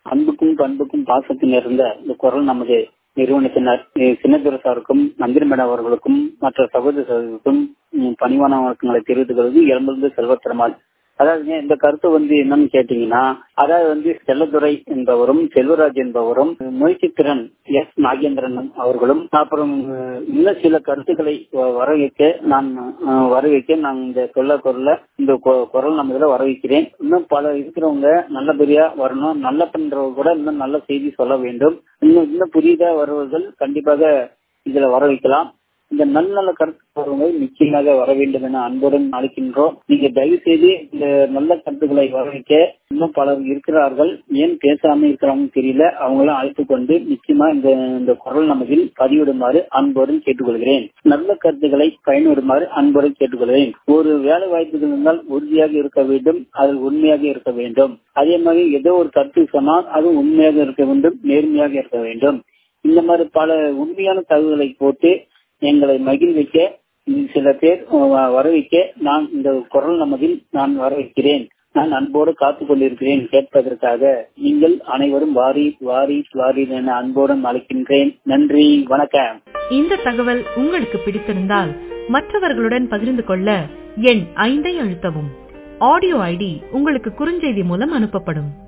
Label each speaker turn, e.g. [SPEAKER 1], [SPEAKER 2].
[SPEAKER 1] அன்புக்கும் பண்புக்கும் பாசத்தில் இருந்த இந்த குரல் நமது நிறுவனத்தினர் சின்னதுரை சாருக்கும் நந்திரி மேடம் அவர்களுக்கும் மற்ற சகோதர சகோதரிக்கும் பணிவான வணக்கங்களை தெரிவித்துக் கொள்வது எலும்பிலிருந்து செல்வத்திரமால் அதாவது இந்த கருத்து வந்து என்னன்னு கேட்டீங்கன்னா அதாவது வந்து செல்லதுரை என்பவரும் செல்வராஜ் என்பவரும் முயற்சித்திறன் எஸ் நாகேந்திரன் அவர்களும் அப்புறம் இன்னும் சில கருத்துக்களை வர வைக்க நான் வர வைக்க நான் இந்த சொல்ல குரல இந்த குரல் நம்ம இதுல வர வைக்கிறேன் இன்னும் பல இருக்கிறவங்க நல்லபடியா வரணும் நல்ல பண்றவங்க கூட இன்னும் நல்ல செய்தி சொல்ல வேண்டும் இன்னும் இன்னும் புதிதா வருவர்கள் கண்டிப்பாக இதுல வர வைக்கலாம் இந்த நல்ல நல்ல கருத்துக்களை நிச்சயமாக வர வேண்டும் என அன்புடன் அழைக்கின்றோம் நீங்க தயவு செய்து இந்த நல்ல கருத்துக்களை வர வைக்க இன்னும் பலர் இருக்கிறார்கள் ஏன் பேசாம இருக்கிறவங்க தெரியல அவங்களாம் அழைத்து கொண்டு நிச்சயமா இந்த இந்த குரல் நமதில் பதிவிடுமாறு அன்புடன் கேட்டுக்கொள்கிறேன் நல்ல கருத்துக்களை பயன்படுமாறு அன்புடன் கேட்டுக்கொள்கிறேன் ஒரு வேலை வாய்ப்புகள் இருந்தால் உறுதியாக இருக்க வேண்டும் அதில் உண்மையாக இருக்க வேண்டும் அதே மாதிரி ஏதோ ஒரு கருத்து சொன்னால் அது உண்மையாக இருக்க வேண்டும் நேர்மையாக இருக்க வேண்டும் இந்த மாதிரி பல உண்மையான தகவல்களை போட்டு எங்களை மகிழ்விக்க சில பேர் வர வைக்க நான் இந்த குரல் நமதில் நான் வர வைக்கிறேன் நான் அன்போடு காத்துக் கொண்டிருக்கிறேன் கேட்பதற்காக நீங்கள் அனைவரும் வாரி வாரி வாரி என அன்போடு அழைக்கின்றேன் நன்றி வணக்கம்
[SPEAKER 2] இந்த தகவல் உங்களுக்கு பிடித்திருந்தால் மற்றவர்களுடன் பகிர்ந்து கொள்ள எண் ஐந்தை அழுத்தவும் ஆடியோ ஐடி உங்களுக்கு குறுஞ்செய்தி மூலம் அனுப்பப்படும்